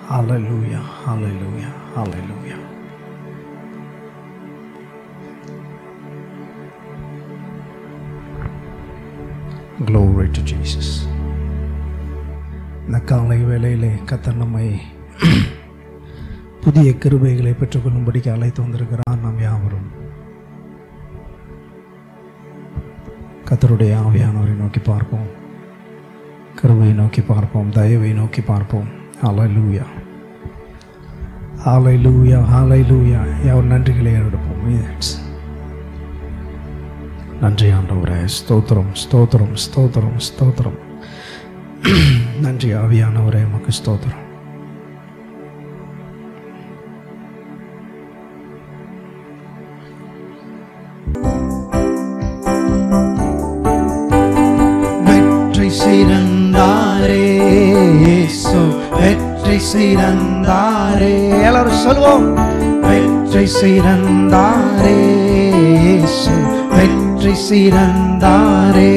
Hallelujah, hallelujah, hallelujah. Glory to Jesus. இந்த காலை வேளையிலே கத்தர் நம்மை புதிய கிருபைகளை பெற்றுக்கொள்ளும்படிக்கு அழைத்து வந்திருக்கிறார் நாம் யாவரும் கத்தருடைய ஆவியானவரை நோக்கி பார்ப்போம் கிருபையை நோக்கி பார்ப்போம் தயவை நோக்கி பார்ப்போம் ஹalleluya ஹalleluya ஹalleluya யாவர் நன்றிகளை எடுப்போம் Yes. நன்றி ஆண்டவரே ஸ்தோத்திரம் ஸ்தோத்திரம் ஸ்தோத்திரம் ஸ்தோத்திரம் நன்றி ஆவியானவரே உமக்கு ஸ்தோத்திரம் வெற்றி சிறந்தாரே இயேசு வெற்றி சிறந்தாரே எல்லாரும் சொல்லுவோம் வெற்றி சிறந்தாரே இயேசு வெற்றி சிறந்தாரே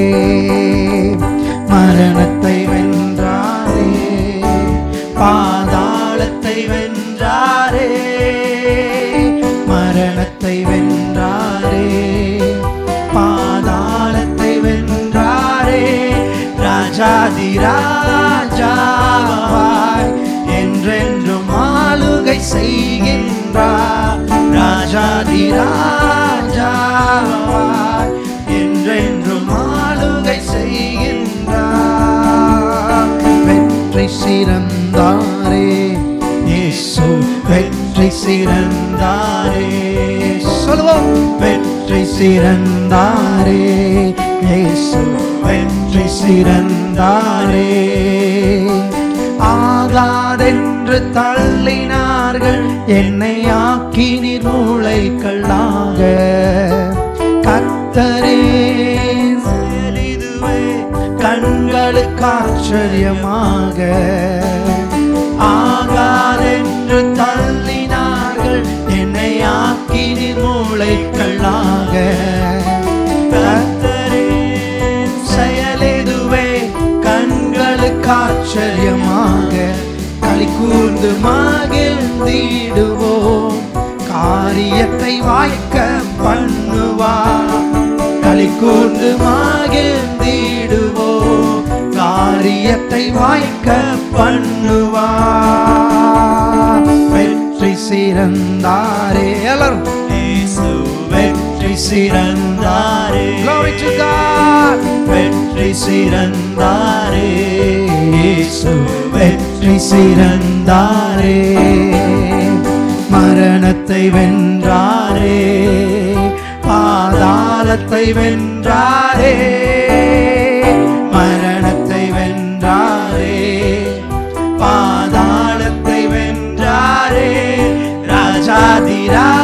மரணத்தை வென்றாரே பாதாளத்தை வென்றாரே மரணத்தை வென்றாரே பாதாளத்தை வென்றாரே ராஜாதி ராஜாவாய் என்றென்றும் ஆளுகை செய்கின்றார் ராஜாதி ராஜாவாய் என்றென்றும் ஆளுகை செய்கின்றார் வெற்றி சிறந்தாரே இயேசு வெற்றி சிறந்தாரே சொல்லுவோம் வெற்றி சிறந்தாரே இயேசு வெற்றி சிறந்தாரே ஆகாதென்று தள்ளினார்கள் என்னை ஆக்கினீர் மூளைக்கல்லாக கத்தரே இதுவே கண்களுக்கு ஆச்சரியமாக ஆகாதென்று தள்ளினார்கள் என்னை ஆக்கினீர் மூளைக்கல்லாக கத்தரின் செயலிதுவே கண்களுக்கு ஆச்சரியமாக களி கூர்ந்து மகிழ்ந்திடுவோம் காரியத்தை வாய்க்க பண்ணுவார் களி கூர்ந்து மகிழ்ந்திடுவோம் காரியத்தை வாய்க்க பண்ணுவார் வெற்றி சிறந்தாரே எல்லாரும் இயேசு வெற்றி சிறந்தாரே Glory to God வெற்றி சிறந்தாரே இயேசு வெற்றி சிறந்தாரே மரணத்தை வென்றாரே பாதாளத்தை வென்றாரே மரணத்தை வென்றாரே பாதாளத்தை வென்றாரே ராஜாதி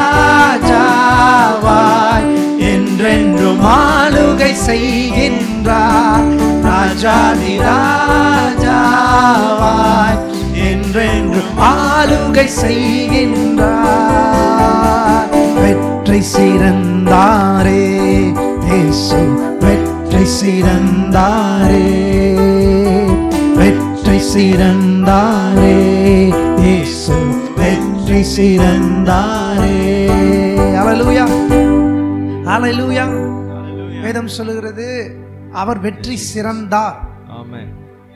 ராஜாவாய் என்றென்றும் ஆளுகை செய்கின்றார் ராஜாதி ராஜாவாய் என்றென்றும் ஆளுகை செய்கின்றார் வெற்றி சிறந்தாரே இயேசு வெற்றி சிறந்தாரே வெற்றி சிறந்தாரே இயேசு வெற்றி சிறந்தாரே ஹalleluya ஹalleluya வேதம் சொல்லுகிறது அவர் வெற்றி சிறந்தார் ஆமென்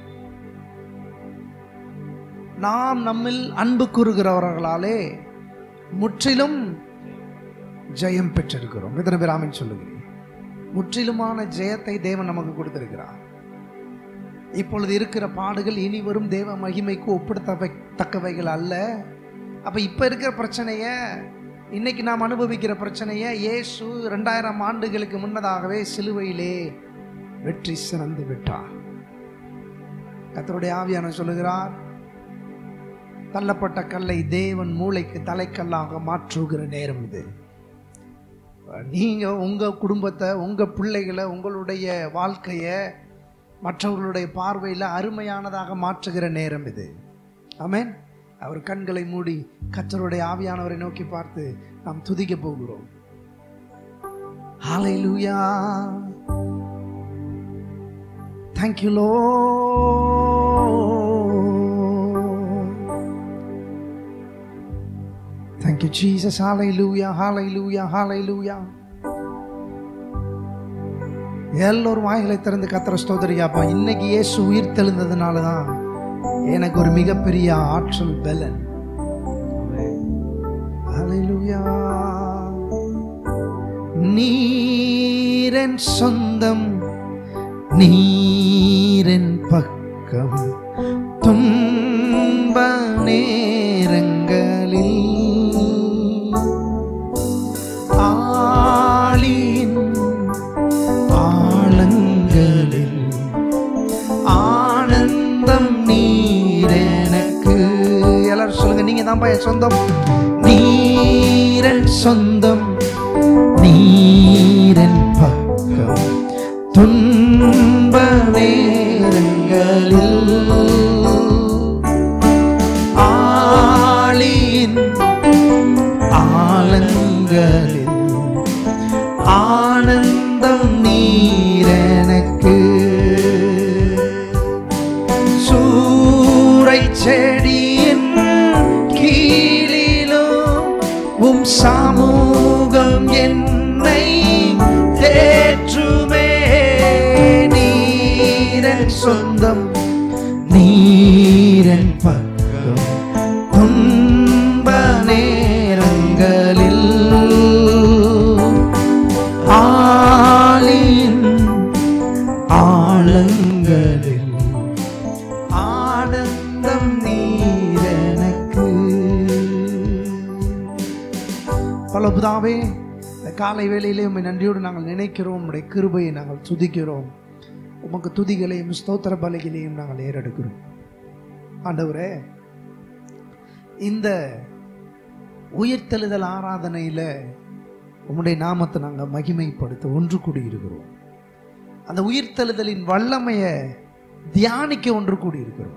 நாம் நம்மில் அன்பு கூறுகிறவர்களாலே முற்றிலும் ஜெயம் பெற்றிருக்கிறோம் எத்தனை பேர் ஆமென் சொல்லுகிறேன் முற்றிலுமான ஜெயத்தை தேவன் நமக்கு கொடுத்திருக்கிறார் இப்பொழுது இருக்கிற பாடுகள் இனி வரும் தேவ மகிமைக்கு ஒப்பிடத்தவை தக்கவைகள் அல்ல அப்ப இப்ப இருக்கிற பிரச்சனைய இன்னைக்கு நாம் அனுபவிக்கிற பிரச்சனைய இயேசு ரெண்டாயிரம் ஆண்டுகளுக்கு முன்னதாகவே சிலுவையிலே வெற்றி சிறந்து விட்டார் கர்த்தருடைய ஆவியான சொல்லுகிறார் தள்ளப்பட்ட கல்லை தேவன் மூளைக்கு தலைக்கல்லாக மாற்றுகிற நேரம் இது நீங்க உங்க குடும்பத்தை உங்க பிள்ளைகளை உங்களுடைய வாழ்க்கைய மற்றவர்களுடைய பார்வையில் அருமையானதாக மாற்றுகிற நேரம் இது ஆமென் அவர் கண்களை மூடி கத்தருடைய ஆவியானவரை நோக்கி பார்த்து நாம் துதிக்க போகிறோம் ஹalleluya thank you lord Thank you, Jesus. Hallelujah, hallelujah, hallelujah. எல்லோரும் வாய்களை திறந்து கத்திர ஸ்தோதரியாப்பா இன்னைக்கு இயேசு உயிர் தெழுந்ததுனால தான் எனக்கு ஒரு மிகப்பெரிய ஆற்றல் பலன் Hallelujah. நீரன் சொந்தம் நீரன் பக்கம் துன்ப நேரங்களில் ஆளியின் ஆழங்களில் ஆனந்தம் நீரெனக்கு எல்லாரும் சொல்லுங்க நீங்க தான் என் சொந்தம் நீரன் சொந்தம் நீரன் பக்கம் துன்ப நேரங்களில் ஆளியின் ஆழங்களில் ஆனந்தம் நீரெனக்கு சூறை செடியின் கீழிலோ உம் சமூகம் என்னை தேற்றுமே நீரன் சொந்தம் நீரன் பக்கம் துன்ப நேரங்களில் ஆளின் ஆழங்களில் ஆனந்தம் நீரெனக்கு பலபுதாவே இந்த காலை வேளையிலே உம்மை நன்றியோடு நாங்கள் நினைக்கிறோம் உம்முடைய கிருபையை நாங்கள் துதிக்கிறோம் உமக்கு துதிகளையும் ஸ்தோத்திர பலிகளையும் நாங்கள் ஏறெடுக்கிறோம் ஆண்டவரே இந்த உயிர்த்தெழுதல் ஆராதனையில் உம்முடைய நாமத்தை நாங்கள் மகிமைப்படுத்த ஒன்று கூடி இருக்கிறோம் அந்த உயிர்த்தெழுதலின் வல்லமையை தியானிக்க ஒன்று கூடி இருக்கிறோம்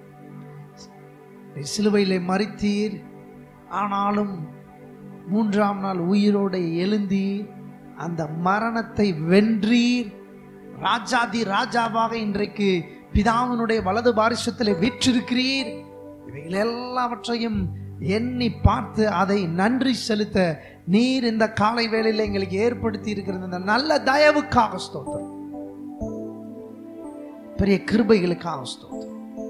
நீர் சிலுவையிலே மறித்தீர் ஆனாலும் மூன்றாம் நாள் உயிரோடு எழுந்தீர் அந்த மரணத்தை வென்றீர் ராஜாதி ராஜாவாக இன்றைக்கு பிதாவினுடைய வலது பாரிசத்திலே வீற்றிருக்கிறீர் இவைகள் எல்லாவற்றையும் எண்ணி பார்த்து அதை நன்றி செலுத்த நீர் இந்த காலை வேளையில் எங்களுக்கு ஏற்படுத்தி இருக்கிற இந்த நல்ல தயவுக்காக ஸ்தோத்திரம் பெரிய கிருபைகளுக்காக ஸ்தோத்திரம்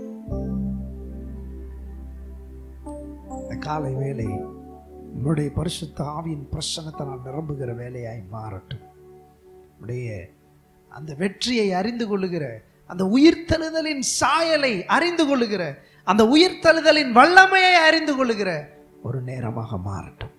இந்த காலை வேலை உன்னுடைய பரிசுத்த ஆவியின் பிரசனத்தினால் நிரம்புகிற வேலையாய் மாறட்டும் உடைய அந்த வெற்றியை அறிந்து கொள்ளுகிற அந்த உயிர்த்தெழுதலின் சாயலை அறிந்து கொள்ளுகிற அந்த உயிர்த்தெழுதலின் வல்லமையை அறிந்து கொள்ளுகிற ஒரு நேரமாக மாறட்டும்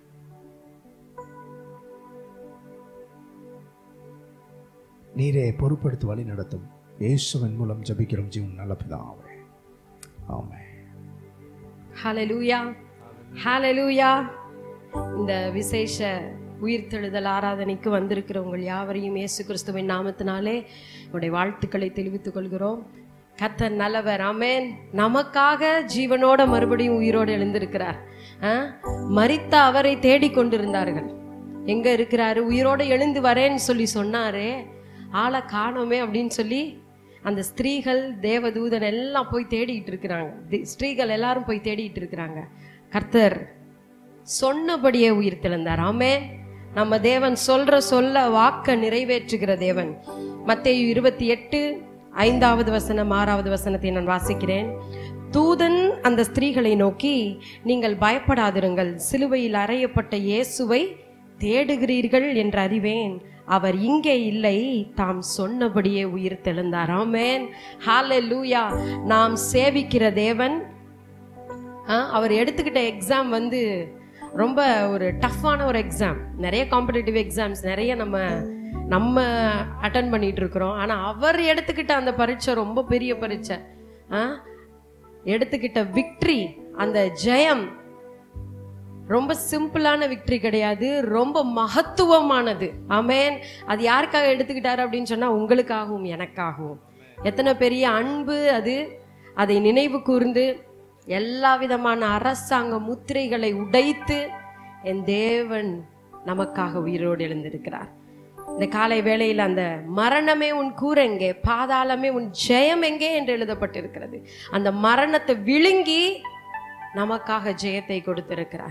நீரே பொறுப்படுத்தி வழி நடத்தும் இயேசுவின் மூலம் ஜபிக்கிறோம் ஜீவன் நல்ல பிதாவே ஆமென் ஹalleluya ஹalleluya இந்த விசேஷ உயிர்த்தெழுதல் ஆராதனைக்கு வந்திருக்கிற உங்கள் யாவரையும் இயேசு கிறிஸ்துவின் நாமத்தினாலே உடைய வாழ்த்துக்களை தெரிவித்துக் கொள்கிறோம் கத்தர் நல்லவர் ஆமென் நமக்காக ஜீவனோட மறுபடியும் உயிரோடு எழுந்திருக்கிறார் ஆ? மரித்த அவரை தேடிக் கொண்டிருந்தார்கள் எங்க இருக்கிறாரு உயிரோடு எழுந்து வரேன்னு சொல்லி சொன்னாரே ஆளை காணோமே அப்படின்னு சொல்லி அந்த ஸ்திரீகள் தேவதூதன் எல்லாம் போய் தேடிட்டு இருக்கிறாங்க தி- ஸ்திரீகள் எல்லாரும் போய் தேடிட்டு இருக்கிறாங்க கர்த்தர் சொன்னபடியே உயிர் தெழுந்தார் ஆமே நம்ம தேவன் சொல்ற சொல்ல வாக்க நிறைவேற்றுகிற தேவன் மத்தேயு இருபத்தி எட்டு ஐந்தாவது வசனம் ஆறாவது வசனத்தை நான் வாசிக்கிறேன் தூதன் அந்த ஸ்திரீகளை நோக்கி நீங்கள் பயப்படாதிருங்கள் சிலுவையில் அறையப்பட்ட இயேசுவை தேடுகிறீர்கள் என்று அறிவேன் அவர் இங்கே இல்லை தாம் சொன்னபடியே உயிர் தெழுந்தார் ஆமென் ஹalleluya நாம் சேவிக்கிற தேவன் ஆ, அவர் எடுத்துக்கிட்ட எக்ஸாம் வந்து ரொம்ப ஒரு டஃப்பான ஒரு எக்ஸாம் நிறைய காம்படிட்டிவ் எக்ஸாம்ஸ் நிறைய நம்ம நம்ம அட்டன் பண்ணிட்டு இருக்கிறோம் ஆனா அவர் எடுத்துக்கிட்ட அந்த பரீட்சை ரொம்ப பெரிய பரீட்சை ஆ? எடுத்துக்கிட்ட விக்ட்ரி அந்த ஜெயம் ரொம்ப சிம்பிளான விக்ட்ரி கிடையாது ரொம்ப மகத்துவமானது ஆமென் அது யாருக்காக எடுத்துக்கிட்டாரு அப்படின்னு சொன்னா உங்களுக்காகவும் எனக்காகவும் எத்தனை பெரிய அன்பு அது அதை நினைவு கூர்ந்து எல்லா விதமான அரசாங்க முத்திரைகளை உடைத்து என் தேவன் நமக்காக உயிரோடு எழுந்திருக்கிறார் இந்த காலை வேளையில் அந்த மரணமே உன் கூரெங்கே பாதாளமே உன் ஜெயம் எங்கே என்று எழுதப்பட்டிருக்கிறது அந்த மரணத்தை விழுங்கி நமக்காக ஜெயத்தை கொடுத்திருக்கிறார்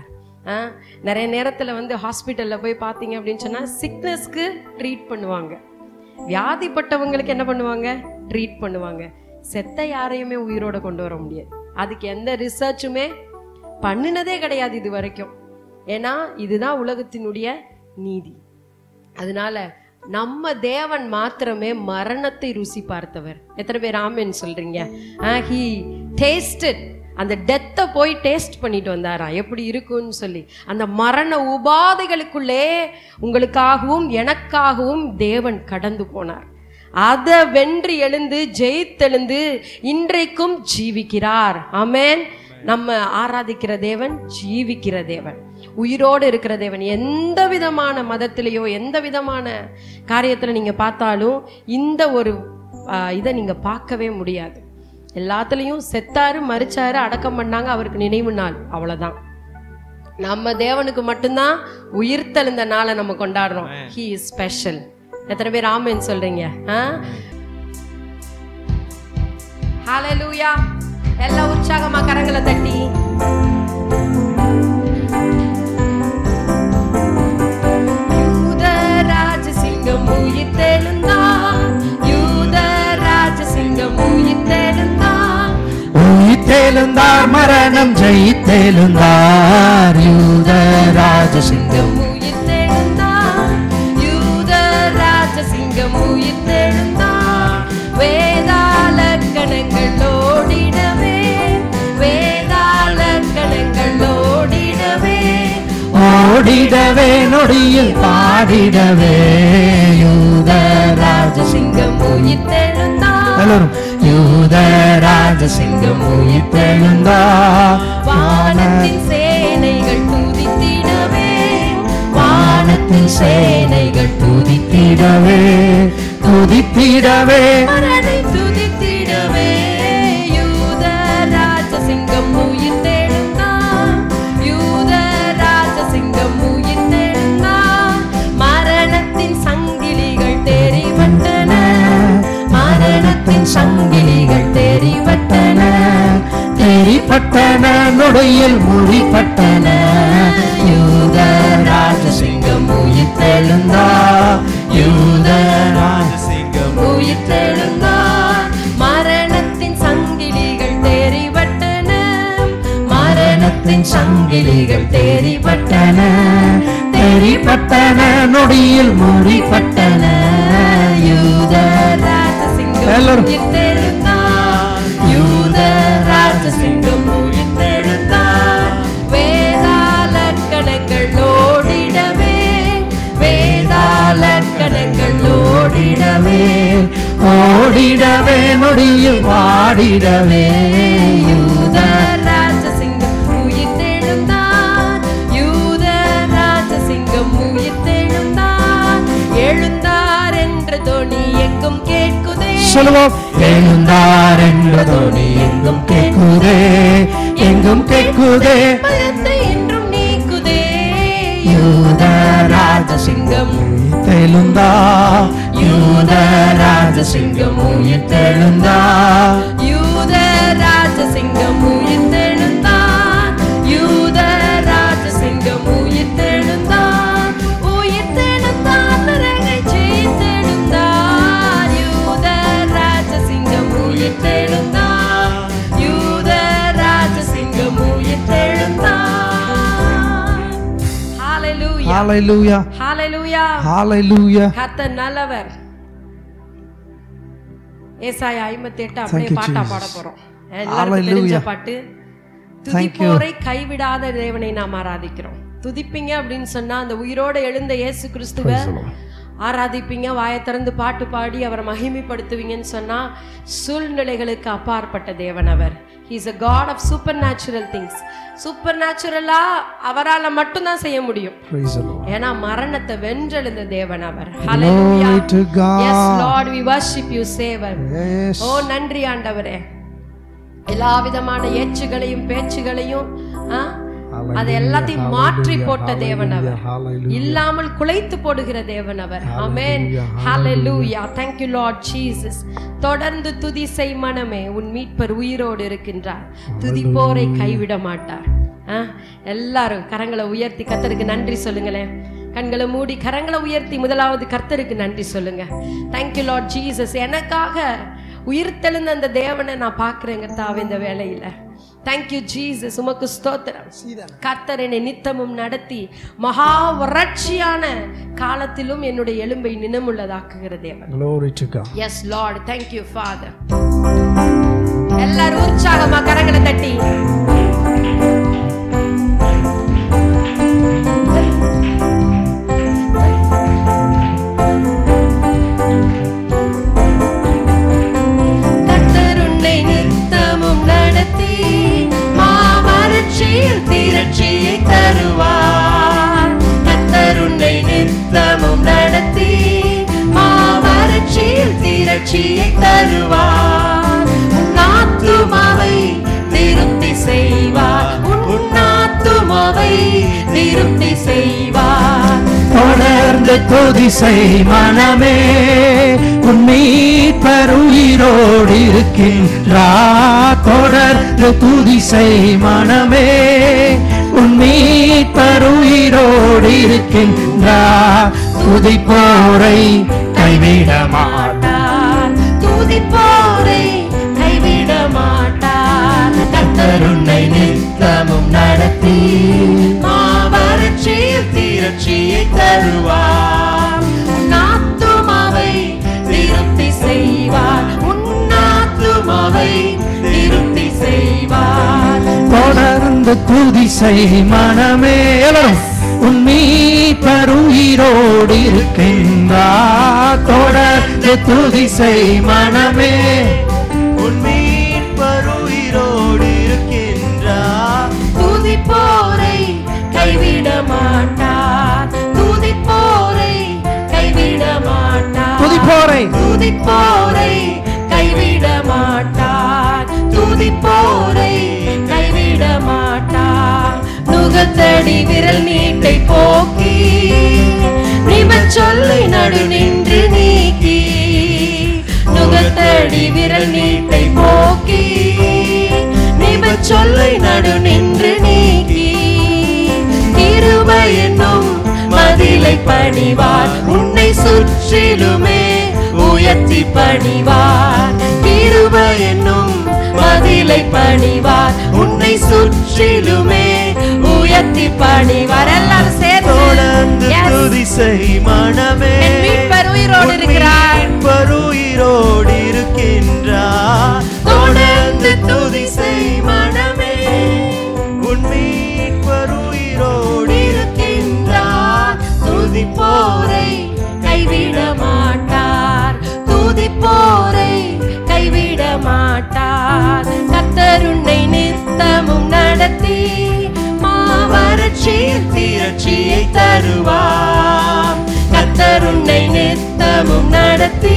ஆ, நிறைய நேரத்தில் வந்து ஹாஸ்பிட்டலில் போய் பார்த்தீங்க அப்படின்னு சொன்னால் சிக்னஸ்க்கு ட்ரீட் பண்ணுவாங்க வியாதிப்பட்டவங்களுக்கு என்ன பண்ணுவாங்க ட்ரீட் பண்ணுவாங்க செத்த யாரையுமே உயிரோட கொண்டு வர முடியாது அதுக்கு எந்த ரிசர்ச்சுமே பண்ணினதே கிடையாது இது வரைக்கும் ஏன்னா இதுதான் உலகத்தினுடைய நீதி அதனால நம்ம தேவன் மாத்திரமே மரணத்தை ருசி பார்த்தவர் எத்தனை பேர் ஆமேன்னு சொல்றீங்க ஹி டேஸ்டட் அந்த டெத்தை போய் டேஸ்ட் பண்ணிட்டு வந்தாராம் எப்படி இருக்கும்னு சொல்லி அந்த மரண உபாதைகளுக்குள்ளே உங்களுக்காகவும் எனக்காகவும் தேவன் கடந்து போனார் அதை வென்று எழுந்து ஜெயித்தெழுந்து இன்றைக்கும் ஜீவிக்கிறார் ஆமென் நம்ம ஆராதிக்கிற தேவன் ஜீவிக்கிற தேவன் உயிரோடு இருக்கிற தேவன் எந்த விதமான மதத்திலேயோ எந்த விதமான காரியத்தில் நீங்கள் பார்த்தாலும் இந்த ஒரு இதை நீங்கள் பார்க்கவே முடியாது எல்லாத்துலேயும் செத்தாரு மறிச்சாரு அடக்கம் பண்ணாங்க அவருக்கு நினைவு நாள் அவ்வளோதான் நம்ம தேவனுக்கு மட்டும்தான் உயிர்த்தெழுந்த நாளை நம்ம கொண்டாடுறோம் ஹி இஸ் ஸ்பெஷல் எத்தனை பேர் ஆமேன்னு சொல்றீங்க ஆ ஹalleluya எல்லாம் உற்சாகமா கரங்களை தட்டி யூத ராஜசிங்கம் உயிர்த்தெழுந்தான் யூத ராஜசிங்கம் உயிர்த்தெழுந்தான் உயிர்த்தெழுந்தார் மரணம் ஜெயித்தெழுந்தார் யூத ராஜசிங்கம் உயிர்த்தெழுந்தான் யூத ராஜசிங்கம் உயிர்த்தெழுந்தான் வேதாள கணங்கள் ஓடிடவே வேதாள கணங்கள் ஓடிடவே ஓடிடவே நொடியில் பாடிடவே யூத ராஜசிங்கம் சிங்கம் உயிர்த்தெழுந்தான் எல்லாரும் யூத ராஜசிங்கம் உயிர்த்தெழுந்தார் வானத்தின் சேனைகள் துதித்திடவே வானத்தின் சேனைகள் துதித்திடவே துதித்திடவே மரணை துதித்திடவே யூத ராஜசிங்கம் உயிர்த்தெழுந்தான் யூத ராஜசிங்கம் உயிர்த்தெழுந்தான் மரணத்தின் சங்கிலிகள் தெரிவட்டன மரணத்தின் சங்கிலிகள் தெரிவட்டன தெரிப்பட்டன நொடியில் மொழிப்பட்டன யூத ராஜசிங்கம் உயிர்த்தெழுந்தார் யூத ராஜசிங்கம் உயிர்த்தெழுந்தான் மரணத்தின் சங்கிலிகள் தெரிவட்டன மரணத்தின் சங்கிலிகள் தெரிவட்டன தெரிப்பட்டன நொடியில் மொழிப்பட்டன யூத ராஜசிங்கம் எல்லாரும். உயிர்த்தெழுந்தான் யூத ராஜசிங்கம் உயிர்த்தெழுந்தான் வேதாள கணங்கள் ஓடிடவே வேதாள கணங்கள் ஓடிடவே ஓடிடவே நொடியில் பாடிடவே யூத ராஜசிங்கம் உயிர்த்தெழுந்தான் யூத ராஜசிங்கம் உயிர்த்தெழுந்தான் எழுந்தார் என்ற தொனி எங்கும் கேட்குதே சொல்லுவோம் எழுந்தார் என்ற தோணி எங்கும் கேட்குதே எங்கும் கேட்குதே பயத்தை என்றும் நீக்குதே யூத ராஜசிங்கம் உயிர்த்தெழுந்தா யூத ராஜசிங்கம் உயிர்த்தெழுந்தா யூத ராஜசிங்கம் உயிர்த்தெழுந்தான் யூத ராஜசிங்கம் உயிர்த்தெழுந்தான் உயிர்த்தெழுந்தான் நரகை ஜெயித்தெழுந்தான் யூத ராஜசிங்கம் உயிர்த்தெழுந்தான் யூத ராஜசிங்கம் உயிர்த்தெழுந்தான் ஹalleluya ஹalleluya ஹalleluya ஹalleluya கர்த்தர் நல்லவர் ஏசாயா ஐம்பத்தி எட்டு Thank அப்படியே you, பாட்டா Jesus. பாட போறோம் எல்லாருக்கும் தெரிஞ்ச Hallelujah. பாட்டு Thank you. துதிப்போரை கைவிடாத தேவனை நாம் ஆராதிக்கிறோம் துதிப்பீங்க அப்படின்னு சொன்னா அந்த உயிரோட எழுந்த இயேசு கிறிஸ்துவ ஆராதிப்பீங்க வாயை திறந்து பாட்டு பாடி அவரை மகிமைப்படுத்துவீங்கன்னு சொன்னா சூழ்நிலைகளுக்கு அப்பாற்பட்ட தேவன் அவர் he's a God of supernatural things சூப்பர் நேச்சுரலா அவரால மட்டும்தான் செய்ய முடியும் praise the lord ஏன்னா மரணத்தை வென்றெழுந்த தேவன் அவர் Hallelujah. Glory to God. Yes, Lord, we worship you, Savior. yes ஓ நன்றி ஆண்டவரே எல்லா விதமான ஏச்சுகளையும் பேச்சுகளையும் ஆ, அதை எல்லாத்தையும் மாற்றி போட்ட தேவன் அவர் hallelujah இல்லாமல் குலைத்து போடுகிற தேவன் அவர் ஆமென் ஹalleluya thank you lord jesus தொடர்ந்து துதி செய் மனமே உன் மீட்பர் உயிரோடு இருக்கின்றார் துதிப்போரை கைவிட மாட்டார் ஆ எல்லாரும் கரங்களை உயர்த்தி கர்த்தருக்கு நன்றி சொல்லுங்களேன் கண்களை மூடி கரங்களை உயர்த்தி முதலாவது கர்த்தருக்கு நன்றி சொல்லுங்க தேங்க்யூ லார்ட் ஜீசஸ் எனக்காக உயிர்த்தெழுந்த அந்த தேவனை நான் பார்க்குறேங்க தாவே இந்த வேலையில தேங்க்யூ ஜீசஸ் உமக்கு ஸ்தோத்திரம் கர்த்தர் என்னை நித்தமும் நடத்தி மகா வறட்சியான காலத்திலும் என்னுடைய எலும்பை நினமுள்ளதாக்குகிற தேவன் Glory to God. Yes Lord thank you Father எல்லாரும் உற்சாகமா கரங்களை தட்டி கர்த்தர் உன்னை நித்தமும் நடத்தி மாவறட்சியில் திரட்சியை தருவார் கர்த்தர் உன்னை நித்தமும் நடத்தி மாவறட்சியில் திரட்சியை தருவார் உன் ஆத்துமாவை திருப்தி செய்வார் உன் ஆத்துமாவை திருப்தி செய்வார் தொடர்ந்து துதிசை மனமே உன் மீட்பருயிரோடு இருக்கின்றார் தொடர்ந்து துதிசை மனமே உன் மீட்பருயிரோடு இருக்கின்றார் துதிப்போரை கைவிட மாட்டார் மாட்டார் துதிப்போரை கைவிட மாட்டார் கத்தருன்னை நித்தமும் நடத்தி மாவறட்சியில் தீரட்சியை தருவார் உன் ஆத்துமாவை திருப்தி செய்வார் உன் ஆத்துமாவை திருப்தி செய்வார் தொடர்ந்து துதிசை மனமே எல்லாரும் உன் மீட்பருயிரோடு இருக்கின்றார் தொடர்ந்து துதிசை மனமே உன் மீட்பருயிரோடு இருக்கின்றார் துதிப்போரை கைவிட மாட்டார் துதிப்போரை கைவிட மாட்டார் துதிப்போரை துதிப்போரை கைவிட மாட்டார் துதிப்போரை கைவிட மாட்டார் நுகத்தடி விரல் நீட்டை போக்கி நிமச் சொல்லை நடு நின்று நீக்கி நுகத்தடி விரல் நீட்டை போக்கி நிமச் சொல்லை நடு நின்று நீக்கி கிருபை என்னும் மதிலை பணிவார் உன்னை சுற்றிலுமே உயர்த்தி பணிவார் கிருபை என்னும் மதிலை பணிவார் உன்னை சுற்றிலுமே உயர்த்தி பணிவார் எல்லாரும் தொடர்ந்து சேர்ந்து Yes. துதிசை மனமே என் மீட்பர் உயிரோடு உன் இருக்கிறார். மீட்பருயிரோடு இருக்கின்றார் தொடர்ந்து துதிசை மனமே உன் மீட்பருயிரோடு இருக்கின்றார் துதிப்போரை கைவிட மாட்டார் துதிப்போரை கைவிட மாட்டார் கர்த்தர் உன்னை நித்தமும் நடத்தி மாவறட்சியில் தீரட்சியை தருவார் கர்த்தர் உன்னை நித்தமும் நடத்தி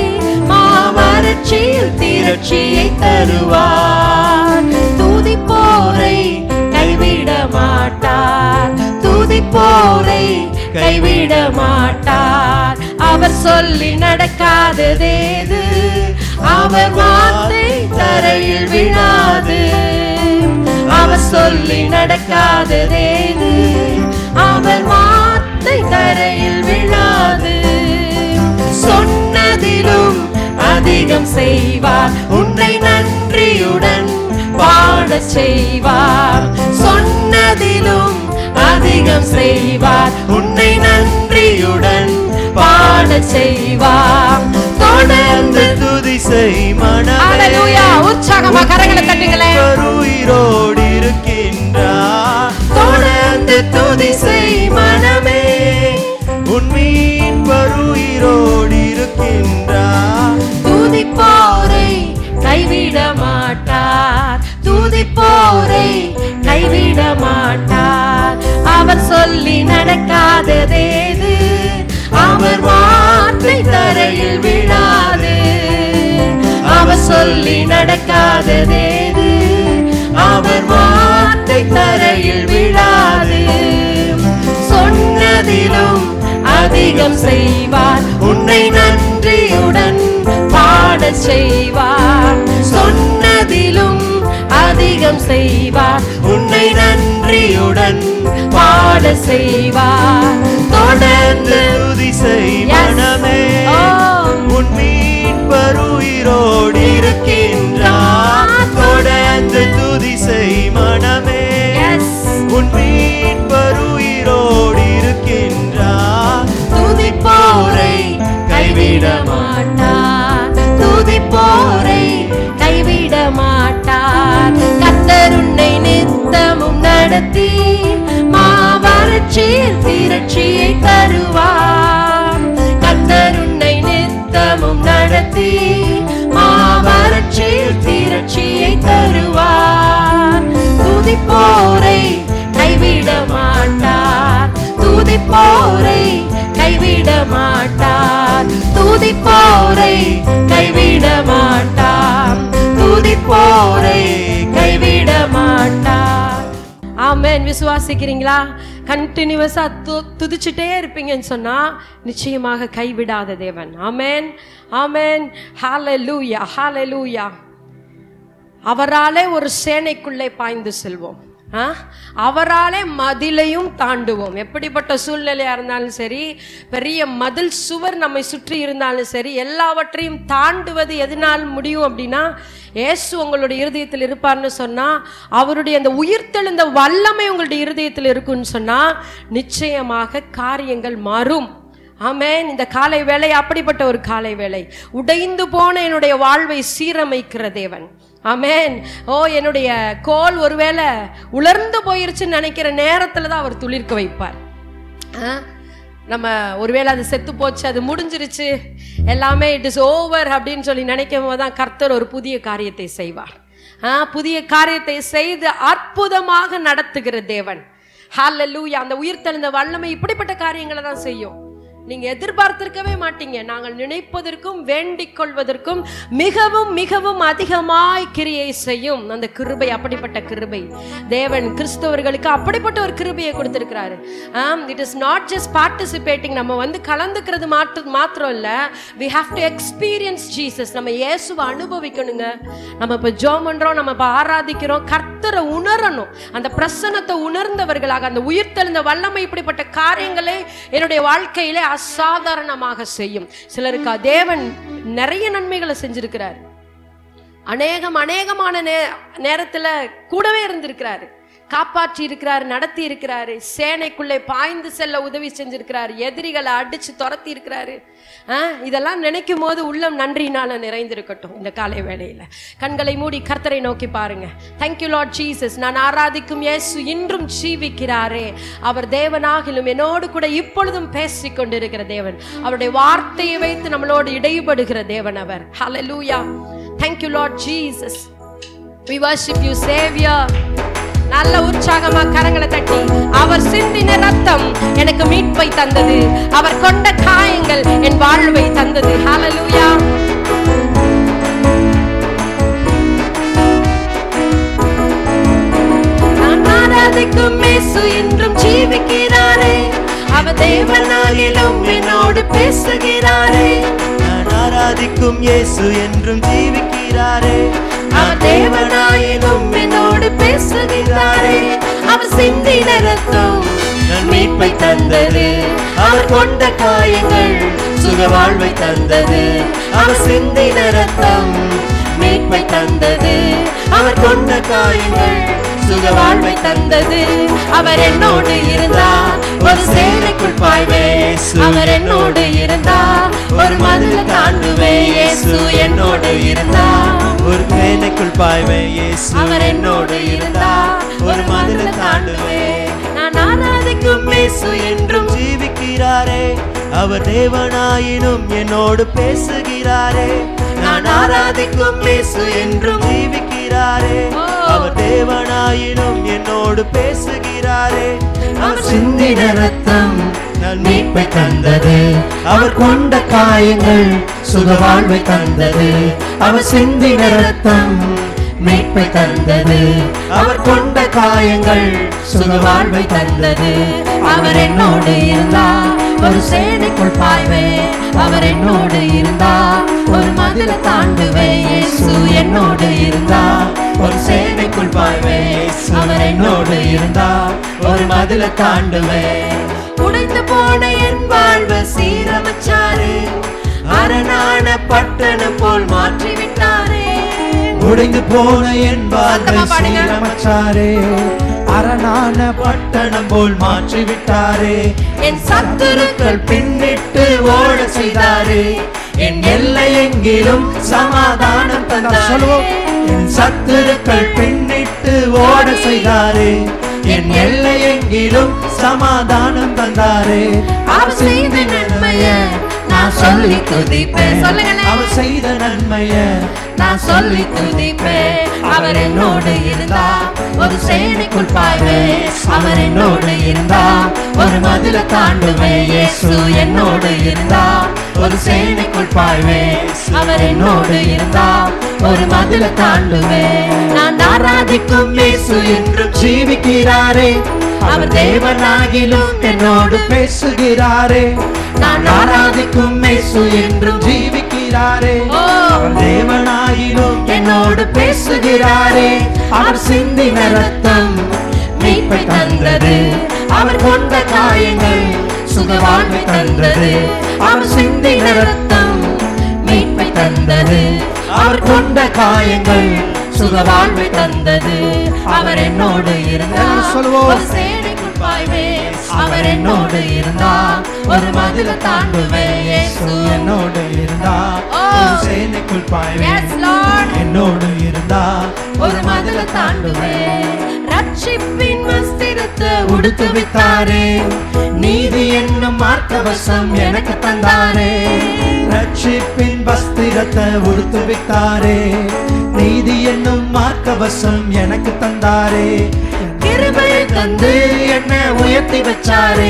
மாவறட்சியில் தீரட்சியை தருவார் துதிப்போரை கைவிட மாட்டார் துதிப்போரை கைவிட மாட்டார் அவர் சொல்லி நடக்காததேது அவர் வார்த்தை தரையில் விழாது அவர் சொல்லி நடக்காததேது அவர் வார்த்தை தரையில் விழாது சொன்னதிலும் அதிகம் செய்வார் உன்னை நன்றியுடன் பாட செய்வார் சொன்னதிலும் அதிகம் செய்வார் உன்னை நன்றியுடன் பாட செய்வார் தொடர்ந்து துதிசை மனமே Hallelujah. உற்சாகமா கரங்களை தட்டுங்களேன். உயிரோடு இருக்கின்றார் தொடர்ந்து துதிசை மனமே உன் மீட்பருயிரோடு இருக்கின்றார் துதிப்போரை கைவிட மாட்டார் துதிப்போரை கைவிட மாட்டார் அவர் சொல்லி நடக்காததேது அவர் வார்த்தை தரையில் விழாது அவர் சொல்லி நடக்காததேது அவர் வார்த்தை தரையில் விழாது சொன்னதிலும் அதிகம் செய்வார் உன்னை நன்றியுடன் பாட செய்வார் சொன்னதிலும் அதிகம் செய்வார் உன்னை நன்றி நன்றியுடன் பாட செய்வார் தொடர்ந்து துதி செய் Yes. மனமே Oh. உன் மீட்பர் உயிரோடு இருக்கின்றார் தொடர்ந்து துதி செய் மனமே Yes. உன் மீட்பர் உயிரோடு இருக்கின்றார் துதிப்போரை கைவிட மாட்டார் துதிப்போரை கைவிட மாட்டார் கர்த்தர் உன்னை நித்தமும் நடத்தி மாவறட்சியில் திரட்சியை தருவார் கர்த்தர் உன்னை நித்தமும் நடத்தி மாவறட்சியில் திரட்சியை தருவார் துதிப்போரை கைவிட மாட்டார் துதிப்போரை கைவிட மாட்டார் துதிப்போரை கைவிட மாட்டார் துதிப்போரை கைவிட மாட்டார் ஆமென் விசுவாசிக்கிறீங்களா கண்டினியூஸா து துதிச்சுட்டே இருப்பீங்கன்னு சொன்னா நிச்சயமாக கைவிடாத தேவன் ஆமென் ஆமென் ஹalleluya ஹalleluya அவராலே ஒரு சேனைக்குள்ளே பாய்ந்து செல்வோம் ஆ? அவராலே மதிலையும் தாண்டுவோம் எப்படிப்பட்ட சூழ்நிலையா இருந்தாலும் சரி பெரிய மதில் சுவர் நம்மை சுற்றி இருந்தாலும் சரி எல்லாவற்றையும் தாண்டுவது எதனால் முடியும் அப்படின்னா இயேசு உங்களுடைய இருதயத்தில் இருப்பார்னு சொன்னா அவருடைய அந்த உயிர்த்தெழுந்த வல்லமை உங்களுடைய இருதயத்தில் இருக்குன்னு சொன்னா நிச்சயமாக காரியங்கள் மாறும் ஆமென் இந்த காலை வேலை அப்படிப்பட்ட ஒரு காலை வேலை உடைந்து போன என்னுடைய வாழ்வை சீரமைக்கிற தேவன் ஆமென் ஓ என்னுடைய கோல் ஒருவேளை உலர்ந்து போயிருச்சுன்னு நினைக்கிற நேரத்துல தான் அவர் துளிர்க்க வைப்பார் ஆ? நம்ம ஒருவேளை அது செத்து போச்சு அது முடிஞ்சிருச்சு எல்லாமே இட் இஸ் ஓவர் அப்படின்னு சொல்லி நினைக்கும் போது தான் கர்த்தர் ஒரு புதிய காரியத்தை செய்வார் ஆ, புதிய காரியத்தை செய்து அற்புதமாக நடத்துகிற தேவன் ஹalleluya அந்த உயிர்த்தெழுந்த வல்லமை இப்படிப்பட்ட காரியங்களை தான் செய்யும் நீங்க எதிர்பார்த்திருக்கவே மாட்டீங்க நாங்கள் நினைப்பதற்கும் வேண்டிக் கொள்வதற்கும் மிகவும் மிகவும் அதிகமாய் கிரியை செய்யும் அந்த கிருபை அப்படிப்பட்ட கிருபை தேவன் கிறிஸ்தவர்களுக்கு அப்படிப்பட்ட ஒரு கிருபையை கொடுத்திருக்கிறாரு ஆம் it is not just participating நம்ம வந்து கலந்துக்கிறது மாற்று மாத்திரம் இல்ல we have to experience Jesus நம்ம இயேசுவை அனுபவிக்கணுங்க நம்ம இப்ப ஜோம் பண்றோம் நம்ம இப்ப ஆராதிக்கிறோம் கர்த்தரை உணரணும் அந்த பிரசன்னத்தை உணர்ந்தவர்களாக அந்த உயிர்த்தெழுந்த வல்லமை இப்படிப்பட்ட காரியங்களை என்னுடைய வாழ்க்கையிலே அசாதாரணமாக செய்யும் சிலருக்கு தேவன் நிறைய நன்மைகளை செஞ்சிருக்கிறார் அநேகம் அநேகமான நே நேரத்துல கூடவே இருந்திருக்கிறாரு காப்பாற்றி இருக்கிறாரு நடத்தி இருக்கிறாரு சேனைக்குள்ளே பாய்ந்து செல்ல உதவி செஞ்சிருக்கிறாரு எதிரிகளை அடிச்சு துரத்தி இருக்கிறாரு ஆ, இதெல்லாம் நினைக்கும் போது உள்ளம் நன்றினால நிறைந்திருக்கட்டும் இந்த காலை வேளையில கண்களை மூடி கர்த்தரை நோக்கி பாருங்க தேங்க்யூ லார்ட் ஜீசஸ் நான் ஆராதிக்கும் இயேசு இன்றும் ஜீவிக்கிறாரே அவர் தேவனாகிலும் என்னோடு கூட இப்பொழுதும் பேசிக் கொண்டிருக்கிற தேவன் அவருடைய வார்த்தையை வைத்து நம்மளோடு இடைபடுகிற தேவன் அவர் ஹalleluya thank you lord jesus we worship you savior நல்ல உற்சாகமா கரங்களை தட்டி அவர் சிந்தின ரத்தம் எனக்கு மீட்பை தந்தது அவர் கொண்ட காயங்கள் என் வாழ்வை தந்தது ஹalleluya நான் ஆராதிக்கும் இயேசு இன்றும் ஜீவிக்கிறாரே அவர் தேவனாகிலும் என்னோடு பேசுகிறாரே நான் ஆராதிக்கும் இயேசு என்றும் ஜீவிக்கிறாரே அவர் தேவனாயினும் என்னோடு பேசுகிறாரே அவர் சிந்தின ரத்தம் நன் மீட்பை தந்தது அவர் கொண்ட காயங்கள் சுக வாழ்வை தந்தது அவர் சிந்தின ரத்தம் மீட்பை தந்தது அவர் கொண்ட காயங்கள் சுக வாழ்வை தந்தது அவர் என்னோடு இருந்தார் ஒரு சேனைக்குள் பாய்வே அவர் என்னோடு இருந்தார் ஒரு மதுல தாண்டுவே இயேசு என்னோடு இருந்தார் ஒரு வேலைக்குள் பாய்வே இயேசு அவர் என்னோடு இருந்தார் ஒரு மதில தாண்டுவே நான் ஆராதிக்கும் இயேசு என்றும் ஜீவிக்கிறாரே அவர் தேவனாயினும் என்னோடு பேசுகிறாரே நான் ஆராதிக்கும் இயேசு என்றும் ஜீவிக்கிறாரே அவர் தேவனாயினும் என்னோடு பேசுகிறாரே அவர் சிந்தின ரத்தம் நல் மீட்பை தந்தது அவர் கொண்ட காயங்கள் சுக வாழ்வை தந்தது அவர் சிந்தின ரத்தம் மீட்பை தந்தது அவர் கொண்ட காயங்கள் சுக வாழ்வை தந்தது அவர் என்னோடு இருந்தார் ஒரு சேனைக்குள் பாய்வேன் அவர் என்னோடு இருந்தா ஒரு மதில தாண்டுவேன் இயேசு என்னோடு இருந்தா ஒரு சேனைக்குள் பாய்வேன் அவர் என்னோடு இருந்தா ஒரு மதில தாண்டுவேன் உடைந்து போன என் வாழ்வு சீரமைச்சாரு அரணான பட்டணம் போல் மாற்றி விட்டாரே உடைந்து போன என் வாழ்வை சத்தமா பாடுங்க. சீரமைச்சாரே அரணான பட்டணம் போல் மாற்றி விட்டாரே என் சத்துருக்கள் பின்னிட்டு ஓட செய்தாரே என் எல்லை எங்கிலும் சமாதானம் தந்தார் சொல்லுவோம். என் சத்துருக்கள் பின்னிட்டு ஓட செய்தாரே என் எல்லை எங்கிலும் சமாதானம் தந்தாரே அவர் செய்த நன்மைய நான் சொல்லி துதிப்பேன் சொல்லுங்களேன் அவர் செய்த நன்மைய நான் சொல்லி துதிப்பேன் அவர் என்னோடு இருந்தா ஒரு சேனைக்குள் பாய்வேன் அவர் என்னோடு இருந்தா ஒரு மதில தாண்டுவேன் இயேசு என்னோடு இருந்தா ஒரு சேனைக்குள் பாய்வேன் அவர் என்னோடு இருந்தா ஒரு மதில தாண்டுவேன் நான் ஆராதிக்கும் இயேசு என்றும் ஜீவிக்கிறாரே அவர் தேவனாகிலும் என்னோடு பேசுகிறாரே நான் ஆராதிக்கும் மேசு என்றும் ஜீவிக்கிறாரே ஓ. அவர் தேவனாகிலும் என்னோடு பேசுகிறாரே அவர் சிந்தின ரத்தம் மீட்பை தந்தது அவர் கொண்ட காயங்கள் சுகவாழ்வை தந்தது அவர் சிந்தின ரத்தம் மீட்பை தந்தது அவர் கொண்ட காயங்கள் சுகவாழ்வை தந்தது அவர் என்னோடு இருந்தார் சொல்லுவோம். ஒரு சேனைக்குள் பாய்வேன் அவர் என்னோடு இருந்தா ஒரு மதில தாண்டுவேன் இயேசு என்னோடு இருந்தா ஓ. ஒரு சேனைக்குள் பாய்வேன் Yes, Lord. என்னோடு இருந்தா ஒரு மதில தாண்டுவேன் ரட்சிப்பின் வஸ்திரத்தை உடுத்து வித்தாரே நீதி என்னும் மார்க்கவசம் எனக்கு தந்தாரே ரட்சிப்பின் வஸ்திரத்தை உடுத்து வித்தாரே நீதி என்னும் மார்க்கவசம் எனக்கு தந்தாரே கிருபையை தந்து என்ன உயர்த்தி வச்சாரே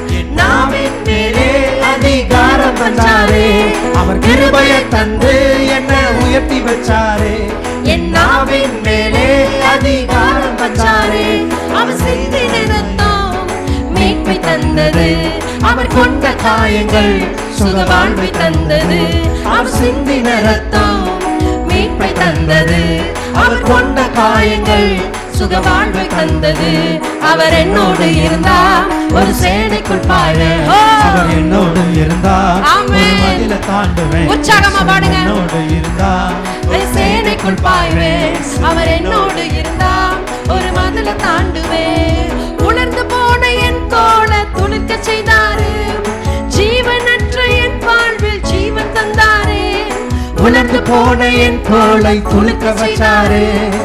நாவின் மேலே அதிகாரம் தந்தாரே அவர் கிருபையை தந்து என்ன உயர்த்தி வச்சாரே என் நாவின் மேலே அதிகாரம் வச்சாரே அவர் சிந்தின ரத்தம் மீட்பை தந்தது அவர் கொண்ட காயங்கள் சுகவாழ்வை தந்தது அவர் சிந்தின ரத்தம் மீட்பை தந்தது அவர் கொண்ட காயங்கள் சுகவாழ்வை தந்தது அவர் என்னோடு இருந்தா ஒரு சேனைக்குள் பாழ அவர் என்னோடு இருந்தா ஆமென். ஒரு மதில தாண்டுவேன் உற்சாகமா பாடுங்க. என்னோடு இருந்தா ஒரு சேனைக்குள் பாய்வேன் அவர் என்னோடு இருந்தா ஒரு மதில தாண்டுவேன் உணர்ந்து போன என் தோள துணுக்க செய்தாரு ஜீவனற்ற என் வாழ்வில் ஜீவன் தந்தாரே உணர்ந்து போன என் தோளை துளுக்க வச்சாரே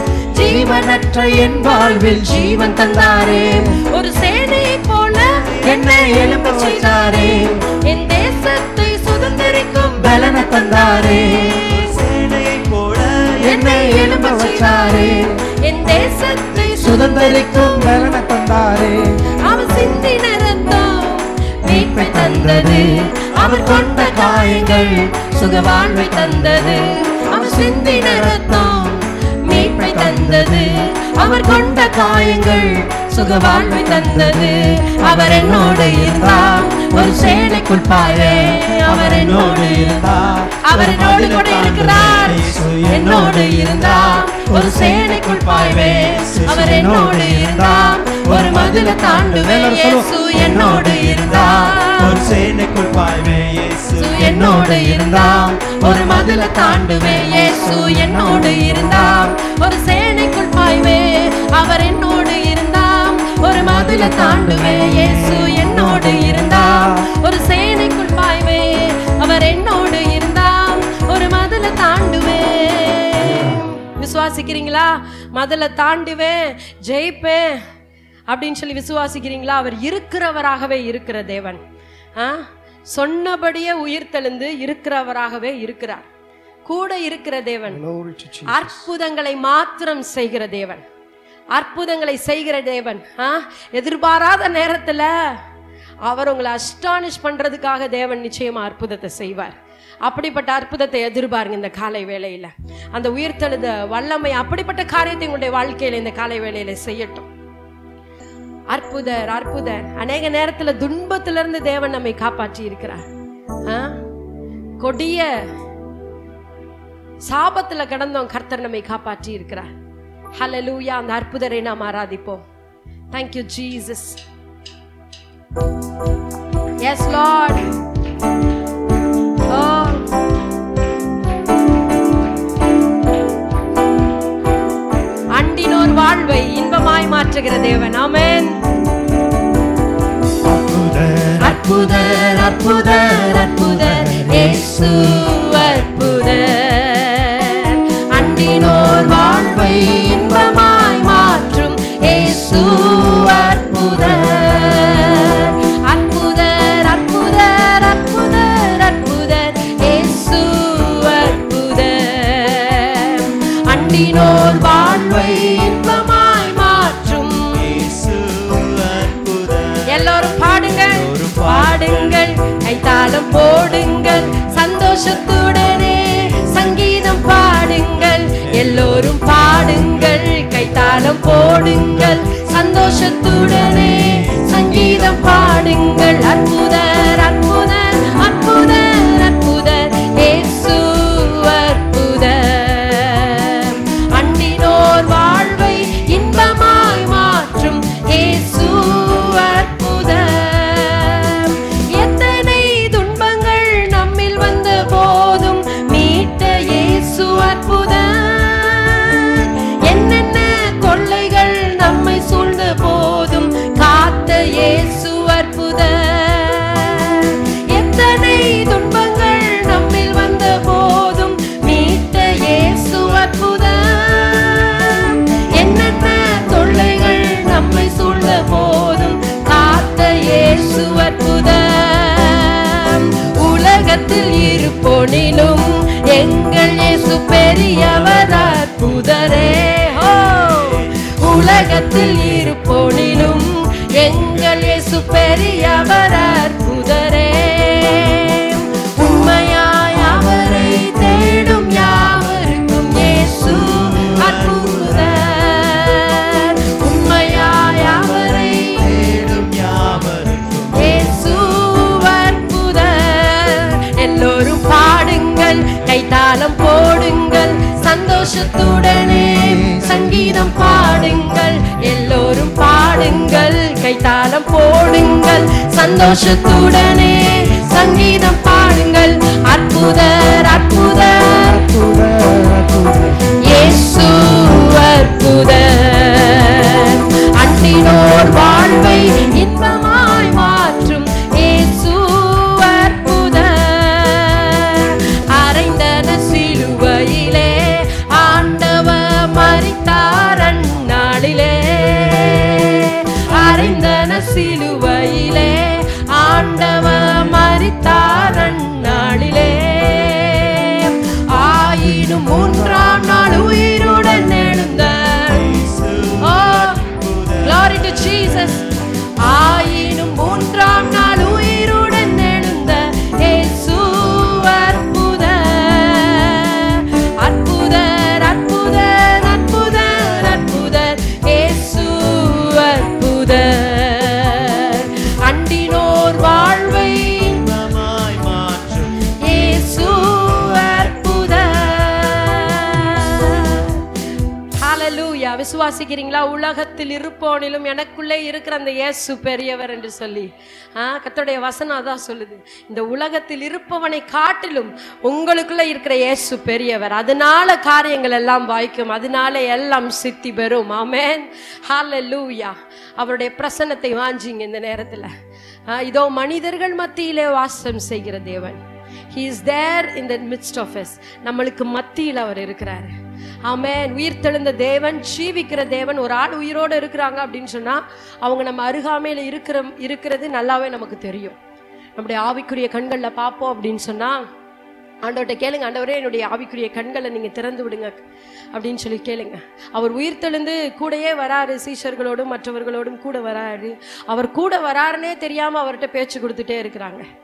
ஜீவனற்ற என் வாழ்வில் ஜீவன் தந்தாரே ஒரு சேனையை போல என்னை எழும்ப வச்சாரே என் தேசத்தை சுதந்திரிக்கும் பலன தந்தாரே சேனையை போல என்னை எழும்ப வச்சாரே என் தேசத்தை சுதந்திரிக்கும் பலன தந்தாரே அவர் சிந்தின ரத்தம் மீட்பை தந்தது அவர் கொண்ட காயங்கள் சுகவாழ்வை தந்தது அவர் சிந்தின ரத்தம் மீட்பை தந்தது அவர் கொண்ட காயங்கள் சுகவாழ்வை தந்தது அவர் என்னோடு இருந்தார் ஒரு சேனைக்குள் பாய அவர் என்னோடு இருந்தார் அவர் என்னோடு கூட இருக்கிறார் என்னோடு இருந்தார் ஒரு சேனைக்குள் பாய்வேன் அவர் என்னோடு இருந்தார் ஒரு மதுல தாண்டுவேன் இயேசு என்னோடு இருந்தார் ஒரு சேனைக்குள் பாய்வே இயேசு இயேசு என்னோடு இருந்தார் ஒரு மதுல தாண்டுவேன் இயேசு என்னோடு இருந்தார் ஒரு சேனைக்குள் பாய்வே அவர் என்னோடு இருந்தார் ஒரு மதுல தாண்டுவேன் இயேசு என்னோடு இருந்தார் ஒரு சேனைக்குள் பாய்வே அவர் என்னோடு இருந்தார் ஒரு மதுல தாண்டுவேன் விசுவாசிக்கிறீங்களா மதுல தாண்டுவேன் ஜெயிப்பேன் அப்படின்னு சொல்லி விசுவாசிக்கிறீங்களா அவர் இருக்கிறவராகவே இருக்கிற தேவன் ஆ சொன்னபடியே உயிர்த்தெழுந்து இருக்கிறவராகவே இருக்கிறார் கூட இருக்கிற தேவன் Glory to Jesus. அற்புதங்களை மாத்திரம் செய்கிற தேவன் அற்புதங்களை செய்கிற தேவன் ஆ எதிர்பாராத நேரத்துல அவர் உங்களை அஸ்டானிஷ் பண்றதுக்காக தேவன் நிச்சயமா அற்புதத்தை செய்வார் அப்படிப்பட்ட அற்புதத்தை எதிர்பாருங்க இந்த காலை வேளையில அந்த உயிர்த்தெழுத வல்லமை அப்படிப்பட்ட காரியத்தை உங்களுடைய வாழ்க்கையில இந்த காலை வேளையில செய்யட்டும் அற்புதர் அற்புதர் அநேக நேரத்துல துன்பத்திலிருந்து தேவன் நம்மை காப்பாற்றி இருக்கிறார் ஆ? கொடிய சாபத்துல கடந்தோம் கர்த்தர் நம்மை காப்பாற்றி இருக்கிறார் ஹalleluya அந்த அற்புதரை நாம் ஆராதிப்போம் thank you jesus yes lord oh அண்டினோர் வாழ்வை இன்பமாய் மாற்றுகிற தேவன் ஆமென் அற்புதர் அற்புதர் அற்புதர் இயேசு அற்புதர் அண்டினோர் வாழ்வை இன்பமாய் மாற்றும் இயேசு அற்புதர் அற்புதர் அற்புதர் அற்புதர் அற்புதர் இயேசு அற்புதர் அண்டினோர் வாழ்வை இன்பமாய் மாற்றும் எல்லோரும் பாடுங்கள் பாடுங்கள் கைத்தாளம் போடுங்கள் சந்தோஷத்துடனே சங்கீதம் பாடுங்கள் எல்லோரும் பாடுங்கள் கைத்தாளம் போடுங்கள் சந்தோஷத்துடனே சங்கீதம் பாடுங்கள் அற்புதர் அற்புதர் அற்புதர் அற்புதர் இயேசு அற்புதர் அண்டினோர் வாழ்வை இன்பமாய் மாற்றும் இயேசு அற்புதர் எத்தனை துன்பங்கள் நம்மில் வந்த போதும் மீட்ட இயேசு அற்புதர் என்னென்ன கொள்ளைகள் நம்மை சூழ்ந்த போதும் காத்த இயேசு அற்புதர் எத்தனை துன்பங்கள் நம்மில் வந்த போதும் மீட்ட இயேசு அற்புதர் என்னென்ன தொல்லைகள் நம்மை சூழ்ந்த போதும் காத்த இயேசு அற்புதர் உலகத்தில் இருப்போனிலும் எங்கள் இயேசு பெரியவர் அற்புதரே ஹோ உலகத்தில் இருப்போனிலும் எங்கள் இயேசு பெரியவர் அற்புதரே உண்மையாய் அவரை தேடும் யாவருக்கும் இயேசு அற்புதர் உண்மையாய் அவரை தேடும் யாவருக்கும் இயேசு அற்புதர் எல்லோரும் பாடுங்கள் கைத்தாளம் போடுங்கள் சந்தோஷத்துடனே சங்கீதம் பாடுங்கள் எல்லோரும் பாடுங்கள் கைத்தாளம் போடுங்கள் சந்தோஷத்துடனே சங்கீதம் பாடுங்கள் அற்புதர் அற்புதர் இயேசு அற்புதர் அன்பினோர் வாழ்வை இன்பமாய் மாற்றும் இயேசு அற்புதர் அறைந்தன சிலுவையிலே ஆண்டவ மரித்தார் அந்நாளிலே அறைந்தன சிலுவையிலே ஆண்டவ மரித்தார் அந்நாளிலே ஆயினும் மூன்றாம் நாள் உயிருடன் எழுந்தார் Oh, glory to Jesus. ஆயினும் மூன்றாம் நாள் உயிருடன் எழுந்த இயேசு அற்புதர். அற்புதர், அற்புதர், அற்புதர், அற்புதர். இயேசு அற்புதர். அண்டினோர் வாழ்வை இன்பமாய் மாற்றும் இயேசு அற்புதர். ஹalleluya விசுவாசிக்கிறீங்களா உலகத்தில் இருப்போனிலும் எனக்குள்ளே இருக்கிற அந்த இயேசு பெரியவர் என்று சொல்லி ஆ கர்த்தருடைய வசனம் அதான் சொல்லுது இந்த உலகத்தில் இருப்பவனை காட்டிலும் உங்களுக்குள்ள இருக்கிற இயேசு பெரியவர் அதனால காரியங்கள் எல்லாம் வாய்க்கும் அதனால எல்லாம் சித்தி பெறும் ஆமென் ஹalleluya அவருடைய பிரசன்னத்தை வாஞ்சிங்க இந்த நேரத்துல ஆ, இதோ மனிதர்கள் மத்தியிலே வாசம் செய்கிற தேவன் he is there in the midst of us நம்மளுக்கு மத்தியில் அவர் இருக்கிறார் ஆமென் உயிர் தெழுந்த தேவன் ஜீவிக்கிற தேவன் ஒரு ஆள் உயிரோடு இருக்கிறாங்க அப்படின்னு சொன்னா அவங்க நம்ம அருகாமையில் இருக்கிற இருக்கிறது நல்லாவே நமக்கு தெரியும் நம்முடைய ஆவிக்குரிய கண்களில் பார்ப்போம் அப்படின்னு சொன்னா ஆண்டவர்கிட்ட கேளுங்க ஆண்டவரே என்னுடைய ஆவிக்குரிய கண்களை நீங்க திறந்து விடுங்க அப்படின்னு சொல்லி கேளுங்க அவர் உயிர் தெழுந்து கூடயே வராரு சீஷர்களோடும் மற்றவர்களோடும் கூட வராரு அவர் கூட வராருன்னே தெரியாம அவர்கிட்ட பேச்சு கொடுத்துட்டே இருக்கிறாங்க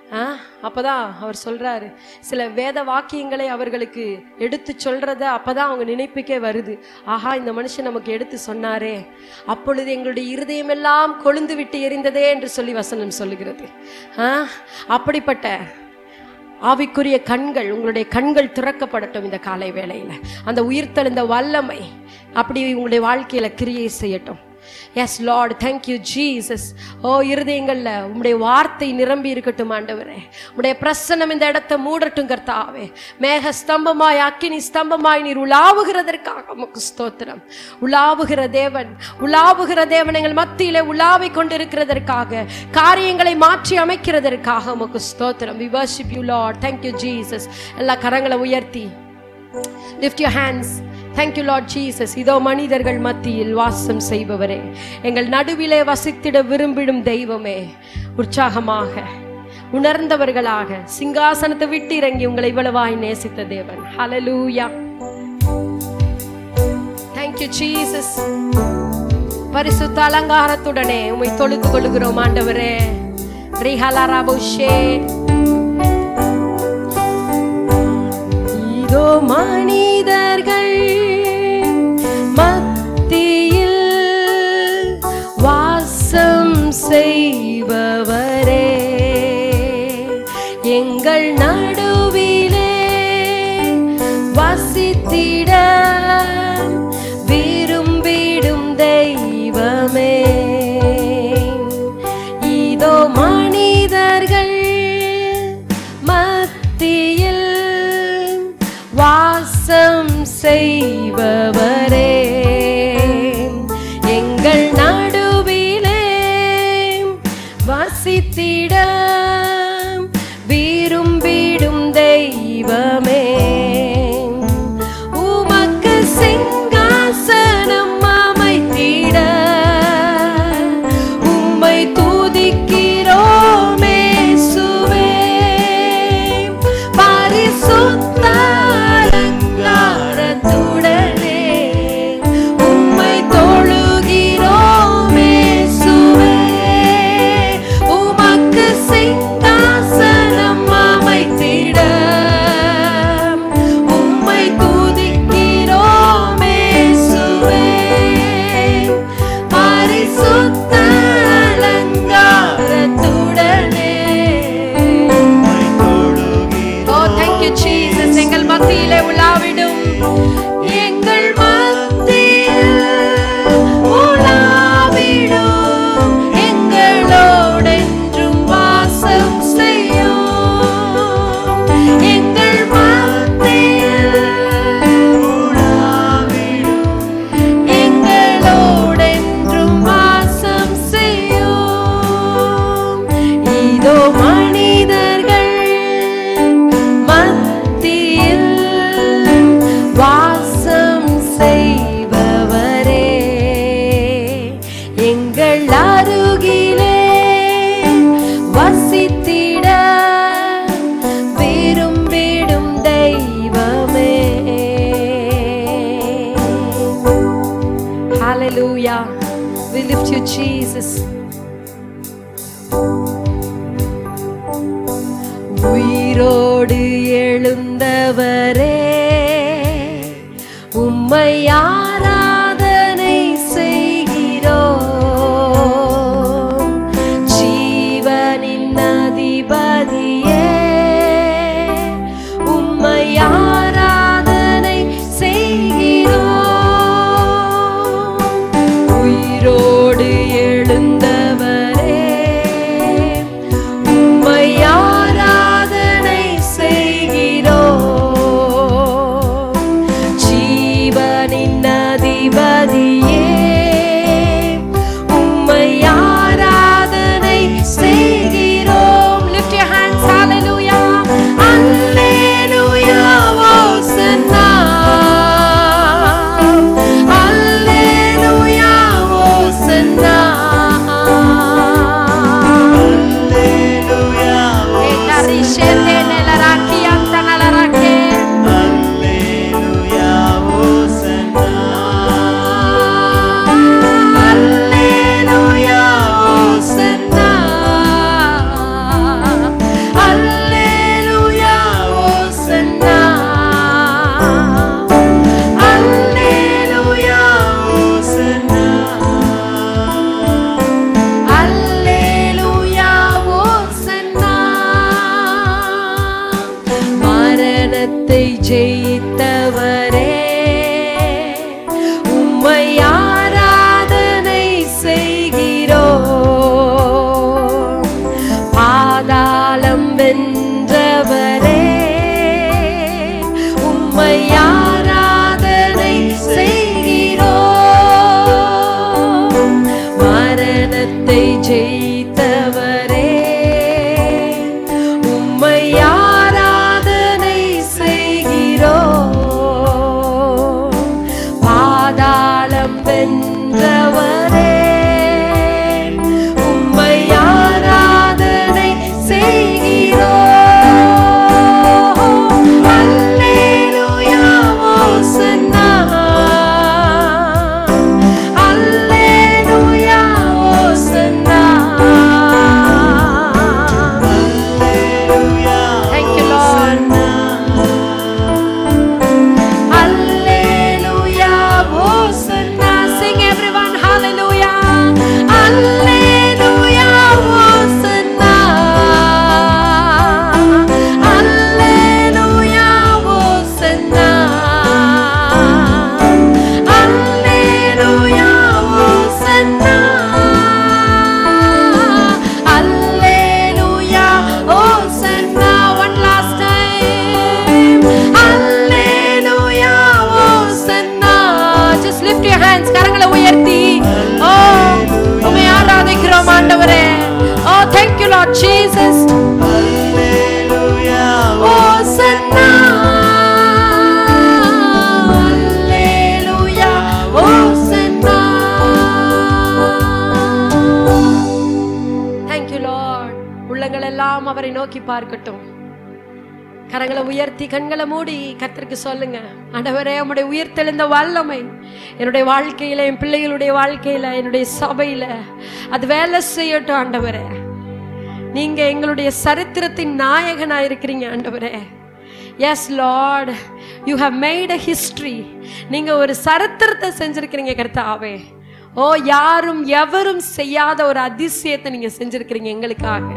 ஆ அப்பதான் அவர் சொல்றாரு சில வேத வாக்கியங்களை அவர்களுக்கு எடுத்து சொல்றத அப்பதான் அவங்க நினைப்புக்கே வருது ஆஹா இந்த மனுஷன் நமக்கு எடுத்து சொன்னாரே அப்பொழுது எங்களுடைய இருதயமெல்லாம் கொழுந்து விட்டு எரிந்ததே என்று சொல்லி வசனம் சொல்லுகிறது ஆ அப்படிப்பட்ட ஆவிக்குரிய கண்கள் உங்களுடைய கண்கள் திறக்கப்படட்டும் இந்த காலை வேளையில் அந்த உயிர்த்தெழுந்த வல்லமை அப்படி உங்களுடைய வாழ்க்கையில கிரியை செய்யட்டும் எஸ் லார்ட் தேங்க்யூ ஜீசஸ் ஓ இருதயங்கள்ல உம்முடைய வார்த்தை நிரம்பி இருக்கட்டும் ஆண்டவரே உம்முடைய பிரசன்னம் இந்த இடத்தை மூடட்டும் கர்த்தாவே மேக ஸ்தம்பமாய் அக்கினி ஸ்தம்பமாய் நீர் உலாவுகிறதற்காக உமக்கு ஸ்தோத்திரம் உலாவுகிற தேவன் உலாவுகிற தேவன் எங்கள் மத்தியிலே உலாவிக் கொண்டிருக்கிறதற்காக காரியங்களை மாற்றி அமைக்கிறதற்காக உமக்கு ஸ்தோத்திரம் we worship you Lord thank you Jesus எல்லா கரங்களை உயர்த்தி lift your hands thank you Lord Jesus இதோ மனிதர்கள் மத்தியில் வாசம் செய்பவரே எங்கள் நடுவிலே வசித்திட விரும்பிடும் தெய்வமே உற்சாகமாக உணர்ந்தவர்களாக சிங்காசனத்தை விட்டு இறங்கி உங்களை இவ்வளவாய் நேசித்த தேவன் ஹalleluya தேங்க்யூ ஜீசஸ் பரிசுத்த அலங்காரத்துடனே உம்மை தொழுது கொள்கிறோம் ஆண்டவரே ரிஹலரபுஷே இதோ மனிதர்கள் மத்தியில் வாசம் செய்பவரே எங்கள் நடுவிலே வசித்திட விரும்பிடும் தெய்வமே இதோ மனிதர்கள் மத்தியில் வாசம் செய்பவரே எங்கள் நடுவிலே வசித்திட விரும்பிடும் தெய்வமே உமக்கு சிங்காசனம் அமைத்திட உம்மை துதிக்கிறோமே சுவே பரிசுத்த அலங்காரத்துடனே உம்மை தொழுகிறோமே சுவே உமக்கு சிங்காசனம் அமைத்திட உம்மை துதிக்கிறோமே சுவே பரிசுத்த அலங்காரத்துடனே ஓ தேங்க்யூ ஜீசஸ் எங்கள் மத்தியிலே உலாவிடும் எங்கள் மத்தியில் உலாவிடும் எங்களோடென்றும் வாசம் செய்யும் எங்கள் மத்தியில் உலாவிடும் எங்களோடென்றும் வாசம் செய்யும் இதோ மனிதர்கள் மத்தியில் வாசம் செய்பவரே எங்கள் அருகிலே வசித்திட விரும்பிடும் தெய்வமே Hallelujah. We lift you, Jesus. உயிரோடு எழுந்தவரே உம்மை ஆராதனை செய்கிறோம் ஜீவனின் அதிபதியே உம்மை ஆராதனை செய்கிறோம் உயிரோடு எழுந்தவரே உம்மை ஆராதனை செய்கிறோம் மரணத்தை ஜெயித்தவரே உம்மை ஆராதனை செய்கிறோம் பாதாளம் வென்றவரே உம்மை ஆராதனை செய்கிறோம் அல்லேலூயா ஓசன்னா அல்லேலூயா ஓசன்னா Thank you, Lord. Alleluia, Hosanna. Sing everyone, hallelujah. Alleluia, Hosanna. Alleluia, Hosanna. Alleluia, Hosanna. Alleluia, Hosanna. One last time. Alleluia, Hosanna. Just lift your hands. கரங்களை உயர்த்தி ஓ உம்மை ஆராதிக்கிறோம் ஆண்டவரே ஓ thank you lord jesus Hosanna. Alleluia, Hosanna. Thank you, Lord. உள்ளங்கள் எல்லாம் அவரை நோக்கி பார்க்கட்டும் கரங்களை உயர்த்தி கண்களை மூடி கர்த்தருக்கு சொல்லுங்க ஆண்டவரே உம்முடைய உயிர்த்தெழுந்த வல்லமை என்னுடைய வாழ்க்கையில என் பிள்ளைகளுடைய வாழ்க்கையில என்னுடைய சபையில அது வேலை செய்யட்டும் ஆண்டவரே நீங்க எங்களுடைய சரித்திரத்தின் நாயகனா இருக்கிறீங்க ஆண்டவரே yes Lord you have made a history நீங்க ஒரு சரித்திரத்தை செஞ்சிருக்கிறீங்க கர்த்தாவே ஓ யாரும் எவரும் செய்யாத ஒரு அதிசயத்தை நீங்க செஞ்சிருக்கிறீங்க எங்களுக்காக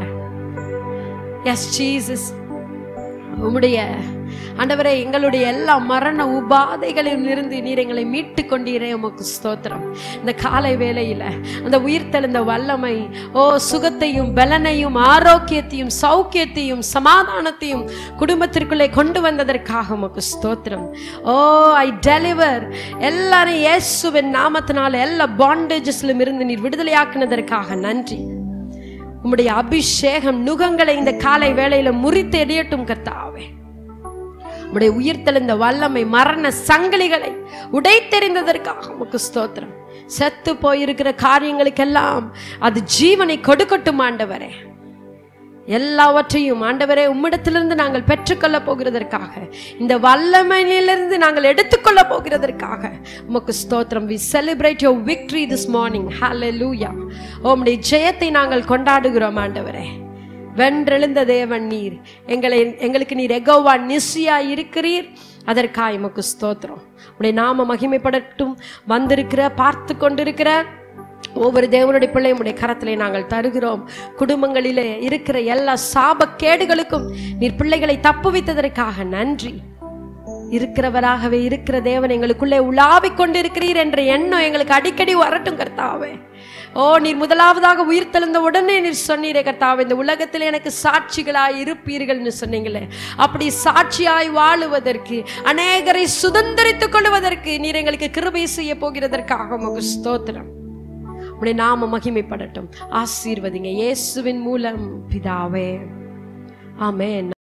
எஸ் ஜீசஸ் உம்முடைய ஆண்டவரே எங்களுடைய எல்லா மரண உபாதைகளிலும் இருந்து நீர் எங்களை மீட்டு கொண்டீரே உமக்கு ஸ்தோத்திரம் இந்த காலை வேளையில அந்த உயிர்த்தெழுந்த வல்லமை ஓ சுகத்தையும் பலனையும் ஆரோக்கியத்தையும் சௌக்கியத்தையும் சமாதானத்தையும் குடும்பத்திற்குள்ளே கொண்டு வந்ததற்காக உமக்கு ஸ்தோத்திரம் ஓ ஐ டெலிவர் எல்லாரும் இயேசுவின் நாமத்தினால எல்லா பாண்டேஜஸ்லும் இருந்து நீர் விடுதலையாக்குனதற்காக நன்றி உம்முடைய அபிஷேகம் நுகங்களை இந்த காலை வேளையில முறித்து எறியட்டும் கர்த்தாவே உம்முடைய உயிர்த்தெழுந்த வல்லமை மரண சங்கிலிகளை உடைத்தெறிந்ததற்காக உமக்கு ஸ்தோத்திரம் செத்து போயிருக்கிற காரியங்களுக்கெல்லாம் அது ஜீவனை கொடுக்கட்டும் ஆண்டவரே எல்லாவற்றையும் ஆண்டவரே உம்மிடத்திலிருந்து நாங்கள் பெற்றுக்கொள்ள போகிறதற்காக இந்த வல்லமையிலிருந்து நாங்கள் எடுத்துக்கொள்ள போகிறதற்காக உமக்கு ஸ்தோத்திரம் we celebrate your victory this morning ஹalleluya உம்முடைய ஜெயத்தை நாங்கள் கொண்டாடுகிறோம் ஆண்டவரே வென்றெழுந்த தேவன் நீர் எங்களை எங்களுக்கு நீர் எகோவா நிசியா இருக்கிறீர் அதற்காக உமக்கு ஸ்தோத்திரம் உடைய நாம மகிமைப்படட்டும் வந்திருக்கிற பார்த்து கொண்டிருக்கிற ஒவ்வொரு தேவனுடைய பிள்ளை உடைய கரத்திலே நாங்கள் தருகிறோம் குடும்பங்களிலே இருக்கிற எல்லா சாபக்கேடுகளுக்கும் நீர் பிள்ளைகளை தப்புவித்ததற்காக நன்றி இருக்கிறவராகவே இருக்கிற தேவன் எங்களுக்குள்ளே உலாவிக் கொண்டிருக்கிறீர் என்ற எண்ணம் எங்களுக்கு அடிக்கடி வரட்டும் கர்த்தாவே ஓ நீர் முதலாவதாக உயிர்த்தெழுந்த உடனே நீர் சொன்னீரே கர்த்தாவே இந்த உலகத்தில் எனக்கு சாட்சிகளாய் இருப்பீர்கள்னு சொன்னீங்களே அப்படி சாட்சியாய் வாழுவதற்கு அநேகரை சுதந்திரித்துக் கொள்வதற்கு நீர் எங்களுக்கு கிருபை செய்ய போகிறதற்காக உமக்கு ஸ்தோத்திரம் உடைய நாம மகிமைப்படட்டும் ஆசீர்வதிங்க இயேசுவின் மூலம் பிதாவே ஆமென்